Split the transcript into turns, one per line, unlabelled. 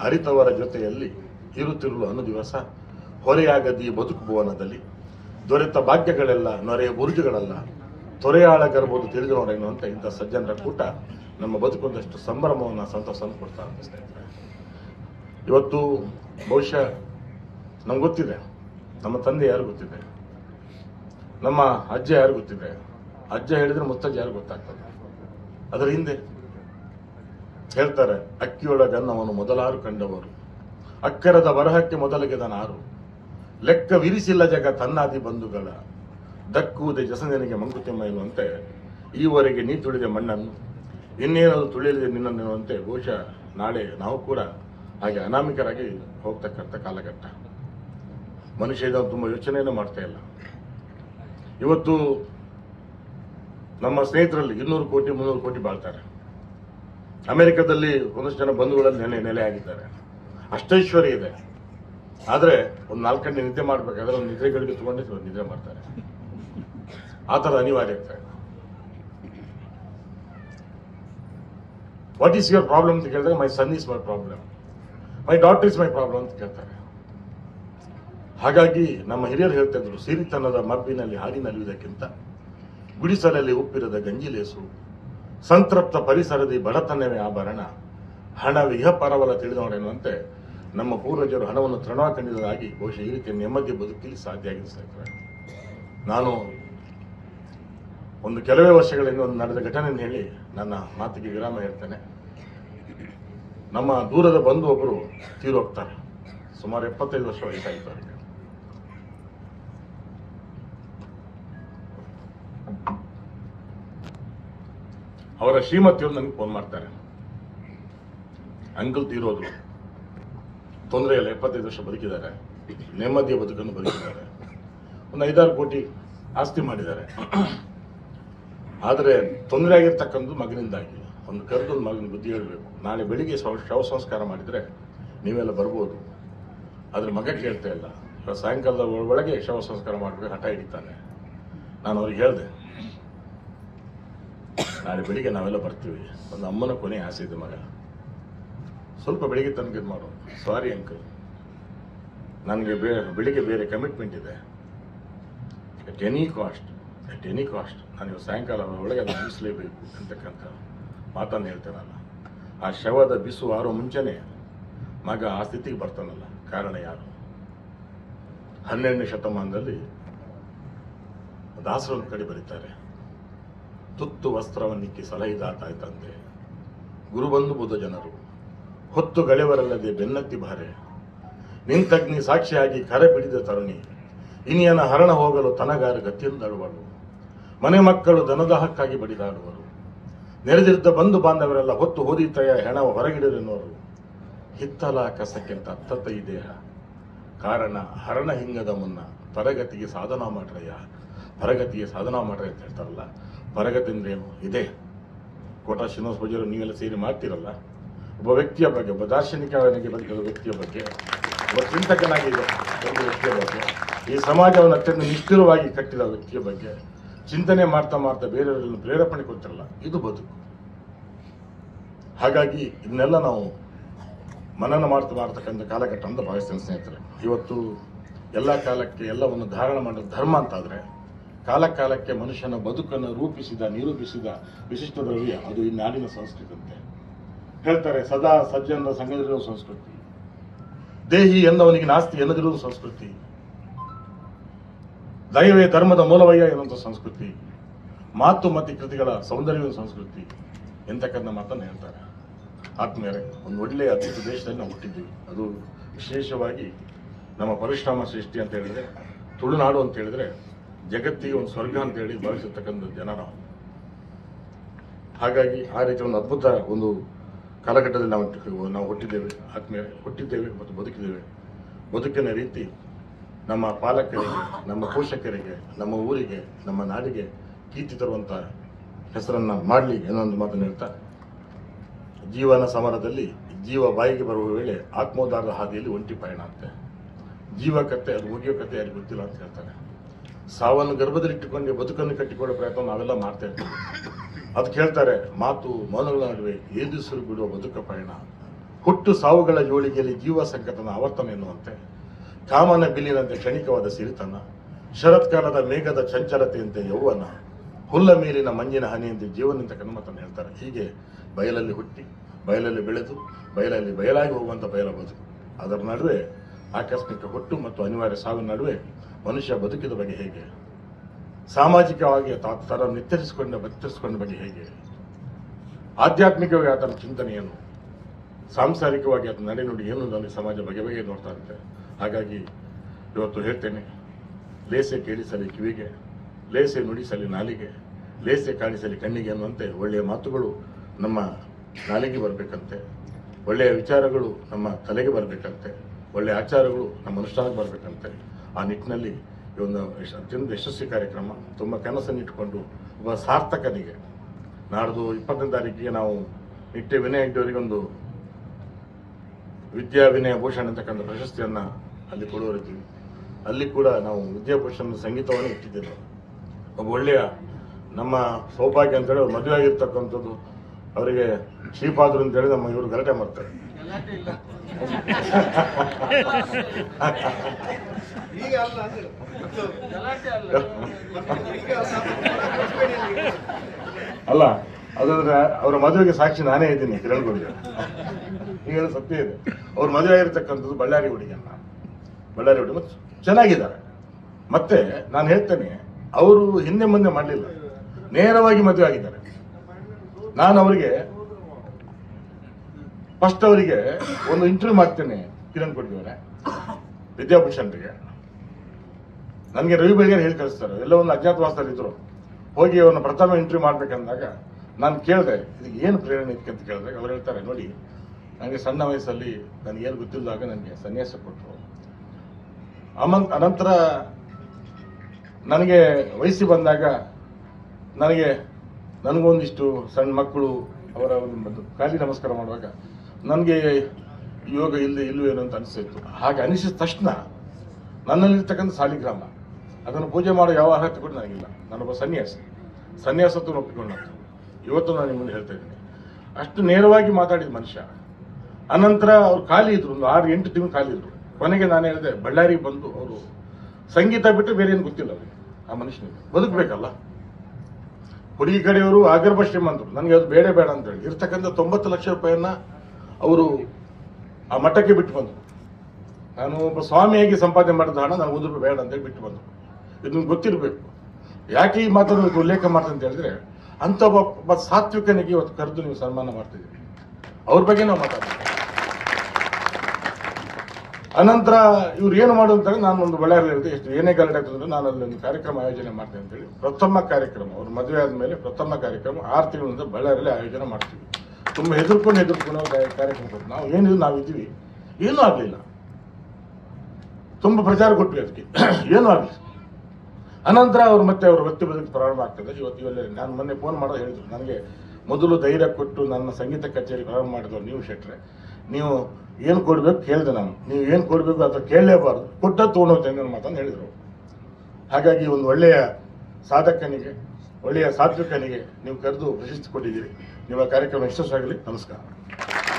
ಅರಿತವರ ಜೊತೆಯಲ್ಲಿ ಇರುತ್ತಿರಲು ಅನು ದಿವಸ ಹೊರೆಯಾಗದಿ ಬದುಕು ಭುವನದಲ್ಲಿ ದೊರೆತ ಭಾಗ್ಯಗಳೆಲ್ಲ ನೊರೆಯ ಬುರುಜುಗಳಲ್ಲ ತೊರೆಯಾಳ ಗರ್ಬೋದು ತಿಳಿದು ನೋಡೇನು ಅಂತ ಇಂಥ ಸಜ್ಜನರ ಕೂಟ ನಮ್ಮ ಬದುಕೊಂದಷ್ಟು ಸಂಭ್ರಮವನ್ನು ಸಂತೋಷವನ್ನು ಕೊಡ್ತಾ ಅಂತ ಸ್ನೇಹಿತರೆ ಇವತ್ತು ಬಹುಶಃ ನಮ್ಗೆ ಗೊತ್ತಿದೆ ನಮ್ಮ ತಂದೆ ಯಾರು ಗೊತ್ತಿದೆ ನಮ್ಮ ಅಜ್ಜ ಯಾರು ಗೊತ್ತಿದೆ ಅಜ್ಜ ಹೇಳಿದ್ರೆ ಮುತ್ತಜ್ಜ ಯಾರು ಗೊತ್ತಾಗ್ತದೆ ಅದರ ಹಿಂದೆ ಹೇಳ್ತಾರೆ ಅಕ್ಕಿಯೊಳಗನ್ನವನ್ನು ಮೊದಲಾರು ಕಂಡವರು ಅಕ್ಕರದ ಬರಹಕ್ಕೆ ಮೊದಲಿಗೆ ನಾರು ಲೆಕ್ಕವಿರಿಸಿಲ್ಲ ಜಗ ತನ್ನಾದಿ ಬಂಧುಗಳ ದಕ್ಕುವುದೇ ಜಸಂದನಿಗೆ ಮಂಕುತಿಮ್ಮ ಎನ್ನುವಂತೆ ಈವರೆಗೆ ನೀ ತುಳಿದ ಮಣ್ಣನ್ನು ಇನ್ನೇನದು ತುಳಿಯಲಿದೆ ನಿನ್ನನ್ನು ಎನ್ನುವಂತೆ ಬಹುಶಃ ನಾಳೆ ನಾವು ಕೂಡ ಹಾಗೆ ಅನಾಮಿಕರಾಗಿ ಹೋಗ್ತಕ್ಕಂಥ ಕಾಲಘಟ್ಟ ಮನುಷ್ಯ ಇದನ್ನು ತುಂಬ ಯೋಚನೆಯನ್ನು ಮಾಡ್ತಾ ಇಲ್ಲ ಇವತ್ತು ನಮ್ಮ ಸ್ನೇಹಿತರಲ್ಲಿ ಇನ್ನೂರು ಕೋಟಿ ಮುನ್ನೂರು ಕೋಟಿ ಬಾಳ್ತಾರೆ ಅಮೆರಿಕದಲ್ಲಿ ಒಂದಷ್ಟು ಜನ ಬಂಧುಗಳಲ್ಲಿ ನೆಲೆ ನೆಲೆ ಆಗಿದ್ದಾರೆ ಅಷ್ಟೈಶ್ವರ್ಯ ಇದೆ ಆದರೆ ಒಂದು ನಾಲ್ಕು ಗಂಟೆ ನಿದ್ದೆ ಮಾಡಬೇಕಾದ್ರೆ ಒಂದು ನಿದ್ರೆಗಳಿಗೆ ತಗೊಂಡು ಒಂದು ನಿದ್ರೆ ಮಾಡ್ತಾರೆ ಆ ಥರ ಅನಿವಾರ್ಯ ಆಗ್ತಾ ಇದೆ ವಾಟ್ ಈಸ್ ಯುವರ್ ಪ್ರಾಬ್ಲಮ್ ಅಂತ ಕೇಳಿದ್ರೆ my son is my problem my daughter is my problem ಅಂತ ಕೇಳ್ತಾರೆ ಹಾಗಾಗಿ ನಮ್ಮ ಹಿರಿಯರು ಹೇಳ್ತಾ ಇದ್ರು ಸಿರಿತನದ ಮಬ್ಬಿನಲ್ಲಿ ಹಾಡಿನಲ್ಲಿಯುವುದಕ್ಕಿಂತ ಗುಡಿಸಲಲ್ಲಿ ಉಪ್ಪಿರದ ಗಂಜಿಲೇಸು ಸಂತೃಪ್ತ ಪರಿಸರದಿ ಬಡತನವೇ ಆಭರಣ ಹಣವಿಹ ಪರವಲ ತಿಳಿದವನೆನ್ನುವಂತೆ ನಮ್ಮ ಪೂರ್ವಜರು ಹಣವನ್ನು ತೃಣವಾಕೊಂಡಿದ್ದಾಗಿ ಬಹುಶಃ ಈ ರೀತಿಯ ನೆಮ್ಮದಿ ಬದುಕಲಿ ಸಾಧ್ಯ ಆಗಿದೆ ಸ್ನೇಹಿತರೆ ನಾನು ಒಂದು ಕೆಲವೇ ವರ್ಷಗಳಿಂದ ಒಂದು ನಡೆದ ಘಟನೆಯನ್ನು ಹೇಳಿ ನನ್ನ ಮಾತಿಗೆ ವಿರಾಮ ಹೇಳ್ತೇನೆ ನಮ್ಮ ದೂರದ ಬಂಧು ಒಬ್ಬರು ತೀರು ಹೋಗ್ತಾರೆ ಸುಮಾರು ಎಪ್ಪತ್ತೈದು ವರ್ಷ ವಯಸ್ಸಾಗಿತ್ತು ಅವರಿಗೆ ಅವರ ಶ್ರೀಮತಿಯವರು ನನಗೆ ಫೋನ್ ಮಾಡ್ತಾರೆ ಅಂಕಲ್ ತೀರೋದ್ರು ತೊಂದರೆ ಇಲ್ಲ ಎಪ್ಪತ್ತೈದು ವರ್ಷ ಬದುಕಿದ್ದಾರೆ ನೆಮ್ಮದಿಯ ಬದುಕನ್ನು ಬದುಕಿದ್ದಾರೆ ಒಂದು ಐದಾರು ಕೋಟಿ ಆಸ್ತಿ ಮಾಡಿದ್ದಾರೆ ಆದರೆ ತೊಂದರೆ ಆಗಿರ್ತಕ್ಕಂಥದ್ದು ಮಗನಿಂದಾಗಿ ಒಂದು ಕರೆದೊಂದು ಮಗನ ಬುದ್ಧಿ ಹೇಳಬೇಕು ನಾಳೆ ಬೆಳಿಗ್ಗೆ ಶವ ಶವ ಸಂಸ್ಕಾರ ಮಾಡಿದರೆ ನೀವೆಲ್ಲ ಬರ್ಬೋದು ಆದ್ರೆ ಮಗ ಕೇಳ್ತಾ ಇಲ್ಲ ಇವತ್ತು ಸಾಯಂಕಾಲದ ಒಳಗೆ ಶವ ಸಂಸ್ಕಾರ ಮಾಡಬೇಕು ಹಠ ಹಿಡಿತಾನೆ ನಾನು ಅವ್ರಿಗೆ ಹೇಳಿದೆ ನಾಳೆ ಬೆಳಿಗ್ಗೆ ನಾವೆಲ್ಲ ಬರ್ತೀವಿ ಒಂದು ಅಮ್ಮನ ಕೊನೆ ಆಸೆ ಇದೆ ಮಗ ಸ್ವಲ್ಪ ಬೆಳಿಗ್ಗೆ ತನಕ ಇದು ಮಾಡು ಸಾರಿ ಅಂಕಲ್ ನನಗೆ ಬೇ ಬೆಳಿಗ್ಗೆ ಬೇರೆ ಕಮಿಟ್ಮೆಂಟ್ ಇದೆ at any cost at any cost ನಾನು ಇವತ್ತು ಸಾಯಂಕಾಲ ಒಳಗೆ ಅದನ್ನು ಮುಗಿಸ್ಲೇಬೇಕು ಅಂತಕ್ಕಂಥ ಮಾತನ್ನು ಹೇಳ್ತೇನಲ್ಲ ಆ ಶವದ ಬಿಸು ಆರೋ ಮುಂಚೆನೆ ಮಗ ಆ ಸ್ಥಿತಿಗೆ ಬರ್ತಾನಲ್ಲ ಕಾರಣ ಯಾರು ಹನ್ನೆರಡನೇ ಶತಮಾನದಲ್ಲಿ ದಾಸರೊಂದು ಕಡೆ ಬರೀತಾರೆ ತುತ್ತು ವಸ್ತ್ರವನ್ನಿಕ್ಕಿ ಸಲಹಿದ ತಾಯಿ ತಂದೆ ಗುರುಬಂಧು ಬುಧ ಜನರು ಹೊತ್ತು ಗೆಳೆವರಲ್ಲದೆ ಬೆನ್ನತ್ತಿ ಬಾರೆ ನಿಂತಗ್ನಿ ಸಾಕ್ಷಿಯಾಗಿ ಕರೆ ಬಿಡಿದ ತರುಣಿ ಇನಿಯನ ಹರಣ ಹೋಗಲು ತನಗಾರ ಗತಿಯಿಂದಳುವಳು ಮನೆ ಮಕ್ಕಳು ದನದ ಹಕ್ಕಾಗಿ ಬಡಿದಾಡುವರು ನೆರೆದಿದ್ದ ಬಂಧು ಬಾಂಧವರೆಲ್ಲ ಹೊತ್ತು ಹೋದಿತಯ ಹೆಣ ಹೊರಗಿಡರೆನ್ನುವರು ಹಿತ್ತಲ ಕಸಕ್ಕಿಂತ ಅತ್ತತ್ತ ಈ ದೇಹ ಕಾರಣ ಹರಣ ಹಿಂಗದ ಮುನ್ನ ಪರಗತಿಗೆ ಸಾಧನ ಮಾಡ್ರಯ್ಯ ಪರಗತಿಗೆ ಸಾಧನ ಮಾಡ್ರಿ ಅಂತ ಹೇಳ್ತಾರಲ್ಲ ಪರಗತಿ ಅಂದ್ರೆ ಏನು ಇದೆ ಕೋಟ ಶ್ರೀನಿವಾಸ ಪೂಜಾರು ನೀವೆಲ್ಲ ಸೇರಿ ಮಾಡ್ತಿರಲ್ಲ ಒಬ್ಬ ವ್ಯಕ್ತಿಯ ಬಗ್ಗೆ ಒಬ್ಬ ದಾರ್ಶನಿಕನಾಗಿ ಬದುಕಿದ ವ್ಯಕ್ತಿಯ ಬಗ್ಗೆ ಒಬ್ಬ ಚಿಂತಕನಾಗಿ ಒಂದು ವ್ಯಕ್ತಿಯ ಬಗ್ಗೆ ಈ ಸಮಾಜವನ್ನು ಅತ್ಯಂತ ನಿಷ್ಠುರವಾಗಿ ಕಟ್ಟಿದ ವ್ಯಕ್ತಿಯ ಬಗ್ಗೆ ಚಿಂತನೆ ಮಾಡ್ತಾ ಮಾಡ್ತಾ ಬೇರೆಯವರನ್ನು ಪ್ರೇರೇಪಣೆ ಕೊಡ್ತಿರಲ್ಲ ಇದು ಬದುಕು ಹಾಗಾಗಿ ಇದನ್ನೆಲ್ಲ ನಾವು ಮನನ ಮಾಡ್ತಾ ಮಾಡ್ತಕ್ಕಂಥ ಕಾಲಘಟ್ಟ ಅಂತ ಭಾವಿಸ್ತೇನೆ ಸ್ನೇಹಿತರೆ ಇವತ್ತು ಎಲ್ಲ ಕಾಲಕ್ಕೆ ಎಲ್ಲವನ್ನು ಧಾರಣ ಮಾಡೋದು ಧರ್ಮ ಅಂತಾದ್ರೆ ಕಾಲ ಕಾಲಕ್ಕೆ ಮನುಷ್ಯನ ಬದುಕನ್ನು ರೂಪಿಸಿದ ನಿರೂಪಿಸಿದ ವಿಶಿಷ್ಟ ದ್ರವ್ಯ ಅದು ಈ ನಾಡಿನ ಸಂಸ್ಕೃತಿ ಅಂತೆ ಹೇಳ್ತಾರೆ ಸದಾ ಸಜ್ಜನರ ಸಂಘದಲ್ಲಿರುವ ಸಂಸ್ಕೃತಿ ದೇಹಿ ಎಂದವನಿಗೆ ನಾಸ್ತಿ ಎನ್ನದಿರುವುದು ಸಂಸ್ಕೃತಿ ದಯವೇ ಧರ್ಮದ ಮೂಲವಯ್ಯ ಎನ್ನುವಂಥ ಸಂಸ್ಕೃತಿ ಮಾತು ಮತ್ತು ಕೃತಿಗಳ ಸೌಂದರ್ಯದ ಸಂಸ್ಕೃತಿ ಎಂತಕ್ಕಂಥ ಮಾತನ್ನು ಹೇಳ್ತಾರೆ ಆತ್ಮೀಯರೇ ಒಂದು ಒಳ್ಳೆಯ ಅದ್ಭುತ ದೇಶದಲ್ಲಿ ನಾವು ಹುಟ್ಟಿದ್ದೀವಿ ಅದು ವಿಶೇಷವಾಗಿ ನಮ್ಮ ಪರಿಶ್ರಮ ಸೃಷ್ಟಿ ಅಂತ ಹೇಳಿದ್ರೆ ತುಳುನಾಡು ಅಂತ ಹೇಳಿದ್ರೆ ಜಗತ್ತಿಗೆ ಒಂದು ಸ್ವರ್ಗ ಅಂತ ಹೇಳಿ ಭಾವಿಸಿರ್ತಕ್ಕಂಥ ಜನ ನಾವು ಹಾಗಾಗಿ ಆ ರೀತಿ ಒಂದು ಅದ್ಭುತ ಒಂದು ಕಾಲಘಟ್ಟದಲ್ಲಿ ನಾವು ನಾವು ಹುಟ್ಟಿದ್ದೇವೆ ಆತ್ಮೀಯರೇ ಹುಟ್ಟಿದ್ದೇವೆ ಮತ್ತು ಬದುಕಿದ್ದೇವೆ ಬದುಕಿನ ರೀತಿ ನಮ್ಮ ಪಾಲಕರಿಗೆ ನಮ್ಮ ಪೋಷಕರಿಗೆ ನಮ್ಮ ಊರಿಗೆ ನಮ್ಮ ನಾಡಿಗೆ ಕೀರ್ತಿ ತರುವಂತ ಹೆಸರನ್ನ ಮಾಡಲಿ ಏನೊಂದು ಮಾತನ್ನು ಹೇಳ್ತಾ ಜೀವನ ಸಮರದಲ್ಲಿ ಜೀವ ಬಾಯಿಗೆ ಬರುವ ವೇಳೆ ಆತ್ಮೋದ್ಧಾರದ ಹಾದಿಯಲ್ಲಿ ಒಂಟಿ ಪಯಣ ಅಂತೆ ಜೀವ ಕತೆ ಅದು ಮುಗಿಯೋ ಕತೆ ಯಾರಿಗೂ ಗೊತ್ತಿಲ್ಲ ಅಂತ ಹೇಳ್ತಾರೆ ಸಾವನ್ನು ಗರ್ಭದಲ್ಲಿಟ್ಟುಕೊಂಡು ಬದುಕನ್ನು ಕಟ್ಟಿಕೊಳ್ಳೋ ಪ್ರಯತ್ನ ನಾವೆಲ್ಲ ಮಾಡ್ತಾ ಇರ್ತೀವಿ ಅದಕ್ಕೆ ಹೇಳ್ತಾರೆ ಮಾತು ಮೌನಗಳ ನಡುವೆ ಏದಿಸಲು ಬಿಡುವ ಬದುಕ ಪಯಣ ಹುಟ್ಟು ಸಾವುಗಳ ಜೋಳಿಗೆಯಲ್ಲಿ ಜೀವ ಸಂಕಟನ ಆವರ್ತನ ಎನ್ನುವಂತೆ ಕಾಮನ ಬಿಲ್ಲಿನಂತೆ ಕ್ಷಣಿಕವಾದ ಸಿರಿತನ ಶರತ್ಕಾಲದ ಮೇಘದ ಚಂಚಲತೆಯಂತೆ ಯೌವನ ಹುಲ್ಲ ಮೇಲಿನ ಮಂಜಿನ ಹನಿಯಂತೆ ಜೀವನಂತ ಕನ್ಮತನ ಹೇಳ್ತಾರೆ ಹೀಗೆ ಬಯಲಲ್ಲಿ ಹುಟ್ಟಿ ಬಯಲಲ್ಲಿ ಬೆಳೆದು ಬಯಲಲ್ಲಿ ಬಯಲಾಗಿ ಹೋಗುವಂತ ಬಯಲ ಬದುಕು ಅದರ ನಡುವೆ ಆಕಸ್ಮಿಕ ಹುಟ್ಟು ಮತ್ತು ಅನಿವಾರ್ಯ ಸಾವಿನ ನಡುವೆ ಮನುಷ್ಯ ಬದುಕಿದ ಬಗ್ಗೆ ಹೇಗೆ ಸಾಮಾಜಿಕವಾಗಿ ತಾ- ತರ ನಿರ್ಧರಿಸಿಕೊಂಡ ಬತ್ತರಿಸಿಕೊಂಡ ಬಗ್ಗೆ ಹೇಗೆ ಆಧ್ಯಾತ್ಮಿಕವಾಗಿ ಆತನ ಚಿಂತನೆ ಏನು ಸಾಂಸಾರಿಕವಾಗಿ ಆತನ ನಡೆನುಡಿ ಏನು ನನಗೆ ಸಮಾಜ ಬಗೆ ಬಗೆ ನೋಡ್ತಾ ಇರುತ್ತೆ ಹಾಗಾಗಿ ಇವತ್ತು ಹೇಳ್ತೇನೆ ಲೇಸೆ ಕೇಳಿಸಲಿ ಕಿವಿಗೆ ಲೇಸೆ ನುಡಿಸಲಿ ನಾಲಿಗೆ ಲೇಸೆ ಕಾಣಿಸಲಿ ಕಣ್ಣಿಗೆ ಅನ್ನುವಂತೆ ಒಳ್ಳೆಯ ಮಾತುಗಳು ನಮ್ಮ ನಾಲಿಗೆ ಬರಬೇಕಂತೆ ಒಳ್ಳೆಯ ವಿಚಾರಗಳು ನಮ್ಮ ತಲೆಗೆ ಬರಬೇಕಂತೆ ಒಳ್ಳೆಯ ಆಚಾರಗಳು ನಮ್ಮ ಅನುಷ್ಠಾನಕ್ಕೆ ಬರಬೇಕಂತೆ ಆ ನಿಟ್ಟಿನಲ್ಲಿ ಈ ಒಂದು ಯಶ- ಅತ್ಯಂತ ಯಶಸ್ವಿ ಕಾರ್ಯಕ್ರಮ ತುಂಬ ಕನಸನ್ನು ಇಟ್ಟುಕೊಂಡು ಒಬ್ಬ ಸಾರ್ಥಕನಿಗೆ ನಾಡ್ದು ಇಪ್ಪತ್ತನೇ ತಾರೀಕಿಗೆ ನಾವು ನಿಟ್ಟೆ ವಿನಯ ಹೆಗ್ಡೆಯವರಿಗೊಂದು ವಿದ್ಯಾ ವಿನಯ ಭೂಷಣ್ ಅಂತಕ್ಕಂಥ ಪ್ರಶಸ್ತಿಯನ್ನ ಅಲ್ಲಿ ಕೊಡುವರಿದ್ದೀವಿ ಅಲ್ಲಿ ಕೂಡ ನಾವು ವಿದ್ಯಾಭೂಷಣ್ ಸಂಗೀತವನ್ನು ಇಟ್ಟಿದ್ದೇವೆ ಒಬ್ಬ ಒಳ್ಳೆಯ ನಮ್ಮ ಸೌಭಾಗ್ಯ ಅಂತೇಳಿ ಅವ್ರು ಮದುವೆ ಆಗಿರ್ತಕ್ಕಂಥದ್ದು ಅವರಿಗೆ ಶ್ರೀಪಾದರು ಅಂತೇಳಿ ನಮ್ಮ ಇವರು ಗಲಾಟೆ ಮಾಡ್ತಾರೆ
ಈಗ ಅಲ್ಲ ಅಂದ್ರೆ ಮೊದ್ಲು
ಗಲಾಟೆ ಅಲ್ಲ
ಈಗ ಸಂಸ್ಕೃತಿಯಲ್ಲಿ
ಅಲ್ಲ ಅದಂದ್ರೆ ಅವರ ಮದುವೆಗೆ ಸಾಕ್ಷಿ ನಾನೇ ಇದ್ದೀನಿ ಕಿರಣ್ ಗುರುಜಿ ಈಗ ಅದು ಸತ್ಯ ಇದೆ ಅವ್ರ ಮದುವೆ ಆಗಿರ್ತಕ್ಕಂಥದ್ದು ಬಳ್ಳಾರಿ ಹುಡುಗಿಯನ್ನ ಬಳ್ಳಾರಿ ಹುಡುಗಿ ಮತ್ತು ಚೆನ್ನಾಗಿದ್ದಾರೆ ಮತ್ತೆ ನಾನು ಹೇಳ್ತೇನೆ ಅವರು ಹಿಂದೆ ಮುಂದೆ ಮಾಡಲಿಲ್ಲ ನೇರವಾಗಿ ಮದುವೆ ಆಗಿದ್ದಾರೆ ನಾನು ಅವರಿಗೆ ಫಸ್ಟ್ ಅವರಿಗೆ ಒಂದು ಇಂಟರ್ವ್ಯೂ ಮಾಡ್ತೇನೆ ಕಿರಣ್ ಕೊಡ್ತಿವರೆ ವಿದ್ಯಾಭೂಷಣ್ರಿಗೆ ನನಗೆ ರವಿ ಬೆಳಗ್ಗೆ ಹೇಳಿ ಕಳಿಸ್ತಾರೆ ಎಲ್ಲ ಒಂದು ಅಜ್ಞಾತವಾಸದಲ್ಲಿ ಇದ್ರು ಹೋಗಿ ಅವನ್ನ ಪ್ರಥಮ ಇಂಟರ್ವ್ಯೂ ಮಾಡ್ಬೇಕಂದಾಗ ನಾನು ಕೇಳಿದೆ ಇದು ಏನು ಪ್ರೇರಣೆ ಇದಕ್ಕೆ ಅಂತ ಕೇಳಿದಾಗ ಅವ್ರು ಹೇಳ್ತಾರೆ ನೋಡಿ ನನಗೆ ಸಣ್ಣ ವಯಸ್ಸಲ್ಲಿ ನನಗೇನು ಗೊತ್ತಿಲ್ಲದಾಗ ನನಗೆ ಸನ್ಯಾಸ ಕೊಟ್ಟರು ಅಮನ್ ಅನಂತರ ನನಗೆ ವಯಸ್ಸಿ ಬಂದಾಗ ನನಗೆ ನನಗೊಂದಿಷ್ಟು ಸಣ್ಣ ಮಕ್ಕಳು ಅವರ ಒಂದು ಕಾಲಿ ನಮಸ್ಕಾರ ಮಾಡುವಾಗ ನನಗೆ ಯೋಗ ಇಲ್ಲಿ ಇಲ್ಲವೇನೋ ಅಂತ ಅನಿಸ್ತಿತ್ತು ಹಾಗೆ ಅನಿಸಿದ ತಕ್ಷಣ ನನ್ನಲ್ಲಿರ್ತಕ್ಕಂಥ ಸಾಲಿಗ್ರಾಮ ಅದನ್ನು ಪೂಜೆ ಮಾಡೋ ಯಾವ ಅರ್ಹತೆ ಕೂಡ ನನಗಿಲ್ಲ ನಾನೊಬ್ಬ ಸನ್ಯಾಸಿ ಸನ್ಯಾಸತ್ವವನ್ನು ಒಪ್ಪಿಕೊಂಡಂತ ಇವತ್ತು ನಾನು ನಿಮ್ಮ ಮುಂದೆ ಹೇಳ್ತಾ ಇದ್ದೀನಿ ಅಷ್ಟು ನೇರವಾಗಿ ಮಾತಾಡಿದ ಮನುಷ್ಯ ಅನಂತರ ಅವ್ರು ಖಾಲಿ ಇದ್ರು ಒಂದು ಆರು ಎಂಟು ತಿಂಗಳು ಖಾಲಿ ಇದ್ರು ಕೊನೆಗೆ ನಾನು ಹೇಳಿದೆ ಬಳ್ಳಾರಿಗೆ ಬಂದು ಅವರು ಸಂಗೀತ ಬಿಟ್ಟರೆ ಬೇರೆ ಏನು ಗೊತ್ತಿಲ್ಲ ಅವರಿಗೆ ಆ ಮನುಷ್ಯನಿಗೆ ಬದುಕಬೇಕಲ್ಲ ಹುಡುಗಿ ಕಡೆಯವರು ಆಗರ್ಭ ಶ್ರೀಮಂತರು ನನಗೆ ಅದು ಬೇಡ ಬೇಡ ಅಂತ ಹೇಳಿ ಇರ್ತಕ್ಕಂಥ ತೊಂಬತ್ತು ಲಕ್ಷ ರೂಪಾಯಿಯನ್ನ ಅವರು ಆ ಮಠಕ್ಕೆ ಬಿಟ್ಟು ಬಂದರು ನಾನು ಒಬ್ಬ ಸ್ವಾಮಿಯಾಗಿ ಸಂಪಾದನೆ ಮಾಡಿದ ಹಣ ನಾನು ಒಂದು ರೂಪಾಯಿ ಬೇಡ ಅಂತೇಳಿ ಬಿಟ್ಟು ಬಂದರು ಇದನ್ನು ಗೊತ್ತಿರಬೇಕು ಯಾಕೆ ಈ ಮಾತನ್ನು ಉಲ್ಲೇಖ ಮಾಡ್ತೀನಿ ಅಂತ ಹೇಳಿದ್ರೆ ಅಂತ ಒಬ್ಬ ಒಬ್ಬ ಸಾತ್ವಿಕನಿಗೆ ಇವತ್ತು ಕರೆದು ನೀವು ಸನ್ಮಾನ ಮಾಡ್ತಿದ್ದೀರಿ ಅವ್ರ ಬಗ್ಗೆ ನಾವು ಮಾತಾಡ್ತೀವಿ ಅನಂತರ ಇವ್ರು ಏನು ಮಾಡು ಅಂತ ನಾನು ಒಂದು ಬಳ್ಳಾರಿ ಹೇಳಿದೆ ಎಷ್ಟು ಏನೇ ಗಲಾಟೆ ಆಯ್ತು ಅಂದ್ರೆ ನಾನು ಅಲ್ಲಿ ಒಂದು ಕಾರ್ಯಕ್ರಮ ಆಯೋಜನೆ ಮಾಡ್ತೇನೆ ಅಂತೇಳಿ ಪ್ರಥಮ ಕಾರ್ಯಕ್ರಮ ಅವ್ರ ಮದುವೆ ಆದ್ಮೇಲೆ ಪ್ರಥಮ ಕಾರ್ಯಕ್ರಮ ಆರು ತಿಂಗಳಿಂದ ಬಳ್ಳಾರಿಯಲ್ಲಿ ಆಯೋಜನೆ ಮಾಡ್ತೀವಿ ತುಂಬಾ ಹೆದರ್ಕೊಂಡು ಹೆದರ್ಕೊಂಡು ನಾವು ಕಾರ್ಯ- ಕಾರ್ಯಕ್ರಮ ಕೊಟ್ಟು ನಾವು ಏನಿದ್ರು ನಾವು ಇದ್ದೀವಿ ಏನೂ ಆಗಲಿಲ್ಲ ತುಂಬಾ ಪ್ರಚಾರ ಕೊಟ್ವಿ ಅದಕ್ಕೆ ಏನೂ ಆಗಲಿಲ್ಲ ಅನಂತರ ಅವ್ರು ಮತ್ತೆ ಅವ್ರ ವೃತ್ತಿ ಬದುಕು ಪ್ರಾರಂಭ ಆಗ್ತದೆ ಇವತ್ತು ಇವೆಲ್ಲ ನಾನು ಮೊನ್ನೆ ಫೋನ್ ಮಾಡೋದು ಹೇಳಿದ್ರು ನನಗೆ ಮೊದಲು ಧೈರ್ಯ ಕೊಟ್ಟು ನನ್ನ ಸಂಗೀತ ಕಚೇರಿ ಪ್ರಾರಂಭ ಮಾಡಿದವರು ನೀವು ಶೆಟ್ರೆ ನೀವು ಏನು ಕೊಡ್ಬೇಕು ಕೇಳಿದೆ ನಾನು ನೀವು ಏನು ಕೊಡಬೇಕು ಅಥವಾ ಕೇಳಲೇಬಾರ್ದು ಕೊಟ್ಟ ತೊಗೊಂಡೋಗ್ತೇನೆ ನನ್ನ ಮಾತನ್ನು ಹೇಳಿದರು ಹಾಗಾಗಿ ಒಂದು ಒಳ್ಳೆಯ ಸಾಧಕನಿಗೆ ಒಳ್ಳೆಯ ಸಾತ್ವಿಕನಿಗೆ ನೀವು ಕರೆದು ಪ್ರಶಸ್ತಿ ಕೊಟ್ಟಿದ್ದೀರಿ ನಿಮ್ಮ ಕಾರ್ಯಕ್ರಮ ಯಶಸ್ಸಾಗಲಿ ನಮಸ್ಕಾರ